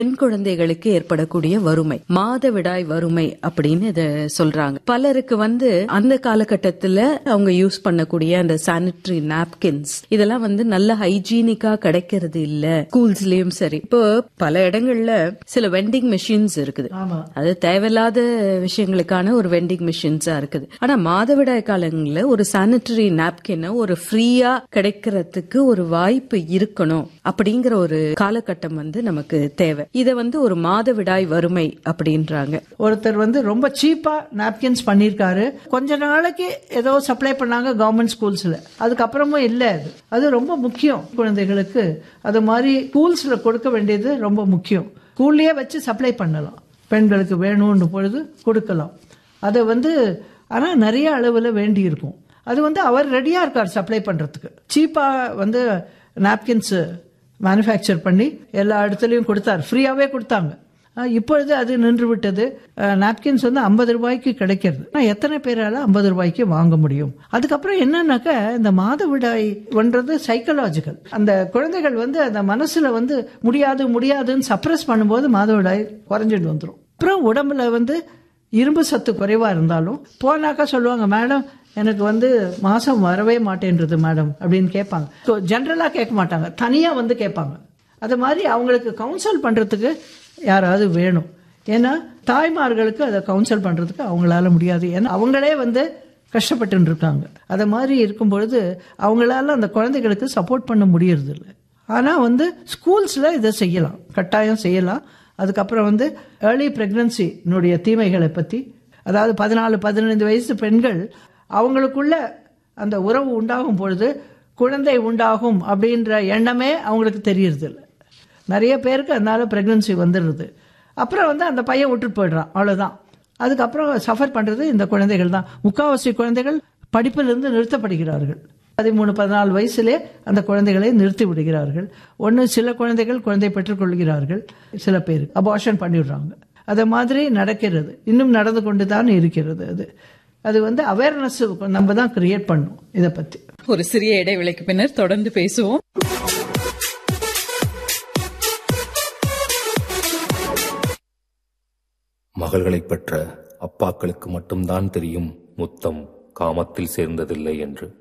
பெண் குழந்தைகளுக்கு ஏற்படக்கூடிய வறுமை மாதவிடாய் வறுமை அப்படின்னு இத சொல்றாங்க பலருக்கு வந்து அந்த காலகட்டத்துல அவங்க யூஸ் பண்ணக்கூடிய அந்த சானிட்டரி நாப்கின்ஸ் இதெல்லாம் வந்து நல்ல ஹைஜீனிக்கா கிடைக்கிறது இல்ல ஸ்கூல்ஸ்லயும் சரி இப்போ பல இடங்கள்ல சில வெண்டிங் மிஷின்ஸ் இருக்குது ஆமா அது தேவையில்லாத விஷயங்களுக்கான ஒரு வெண்டிங் மிஷின்ஸா இருக்குது ஆனா மாதவிடாய் காலங்கள்ல ஒரு சானிட்டரி நாப்கின் ஒரு ஃப்ரீயா கிடைக்கிறதுக்கு ஒரு வாய்ப்பு இருக்கணும் அப்படிங்கிற ஒரு காலகட்டம் வந்து நமக்கு தேவை இத வந்து ஒரு மாதவிடாய் வறுமை அப்படின்றாங்க ஒருத்தர் வந்து ரொம்ப சீப்பா நாப்கின்ஸ் பண்ணிருக்காரு கொஞ்ச நாளைக்கு ஏதோ சப்ளை பண்ணாங்க கவர்மெண்ட் ஸ்கூல்ஸ்ல அதுக்கப்புறமும் இல்ல அது அது ரொம்ப முக்கியம் குழந்தைகளுக்கு அது மாதிரி ஸ்கூல்ஸ்ல கொடுக்க வேண்டியது ரொம்ப முக்கியம் ஸ்கூல்லயே வச்சு சப்ளை பண்ணலாம் பெண்களுக்கு வேணும்னு பொழுது கொடுக்கலாம் அதை வந்து ஆனா நிறைய அளவுல வேண்டி இருக்கும் அது வந்து அவர் ரெடியா இருக்கார் சப்ளை பண்றதுக்கு சீப்பா வந்து நாப்கின்ஸ் மேனுஃபேக்சர் பண்ணி எல்லா இடத்துலையும் கொடுத்தார் ஃப்ரீயாவே கொடுத்தாங்க அஹ் இப்பொழுது அது நின்று விட்டது நாப்கின்ஸ் வந்து ஐம்பது ரூபாய்க்கு கிடைக்கிறது ஆனா எத்தனை பேரால ஐம்பது ரூபாய்க்கு வாங்க முடியும் அதுக்கப்புறம் என்னன்னாக்க இந்த மாதவிடாய் ஒன்றது சைக்கலாஜிக்கல் அந்த குழந்தைகள் வந்து அந்த மனசுல வந்து முடியாது முடியாதுன்னு சப்ரஸ் பண்ணும்போது மாதவிடாய் குறைஞ்சிட்டு வந்துடும் அப்புறம் உடம்புல வந்து இரும்பு சத்து குறைவா இருந்தாலும் போனாக்கா சொல்லுவாங்க மேடம் எனக்கு வந்து மாசம் வரவே மாட்டேன்றது மேடம் அப்படின்னு கேட்பாங்க ஸோ ஜென்ரலா கேட்க மாட்டாங்க தனியா வந்து கேட்பாங்க அது மாதிரி அவங்களுக்கு கவுன்சில் பண்றதுக்கு யாராவது வேணும் ஏன்னா தாய்மார்களுக்கு அதை கவுன்சில் பண்றதுக்கு அவங்களால முடியாது ஏன்னா அவங்களே வந்து கஷ்டப்பட்டு இருக்காங்க அது மாதிரி இருக்கும் பொழுது அவங்களால அந்த குழந்தைகளுக்கு சப்போர்ட் பண்ண முடியறது இல்லை ஆனா வந்து ஸ்கூல்ஸ்ல இதை செய்யலாம் கட்டாயம் செய்யலாம் அதுக்கப்புறம் வந்து ஏர்லி பிரெக்னன்சினுடைய தீமைகளை பத்தி அதாவது பதினாலு பதினைந்து வயசு பெண்கள் அவங்களுக்குள்ள அந்த உறவு உண்டாகும் பொழுது குழந்தை உண்டாகும் அப்படின்ற எண்ணமே அவங்களுக்கு தெரியறது இல்லை நிறைய பேருக்கு அதனால பிரெக்னன்சி வந்துடுது அப்புறம் வந்து அந்த பையன் விட்டுட்டு போயிடுறான் அவ்வளவுதான் அதுக்கப்புறம் சஃபர் பண்றது இந்த குழந்தைகள் தான் முக்காவாசி குழந்தைகள் படிப்பிலிருந்து நிறுத்தப்படுகிறார்கள் பதிமூணு பதினாலு வயசுலே அந்த குழந்தைகளை நிறுத்தி விடுகிறார்கள் ஒன்று சில குழந்தைகள் குழந்தை பெற்றுக்கொள்கிறார்கள் சில பேர் அபார்ஷன் பண்ணிடுறாங்க அது மாதிரி நடக்கிறது இன்னும் நடந்து கொண்டு தான் இருக்கிறது அது அது வந்து அவேர்னஸ் நம்ம தான் கிரியேட் பண்ணணும் இதை பத்தி ஒரு சிறிய இடைவேளைக்கு பின்னர் தொடர்ந்து பேசுவோம் மகள்களைப் பெற்ற அப்பாக்களுக்கு மட்டும்தான் தெரியும் முத்தம் காமத்தில் சேர்ந்ததில்லை என்று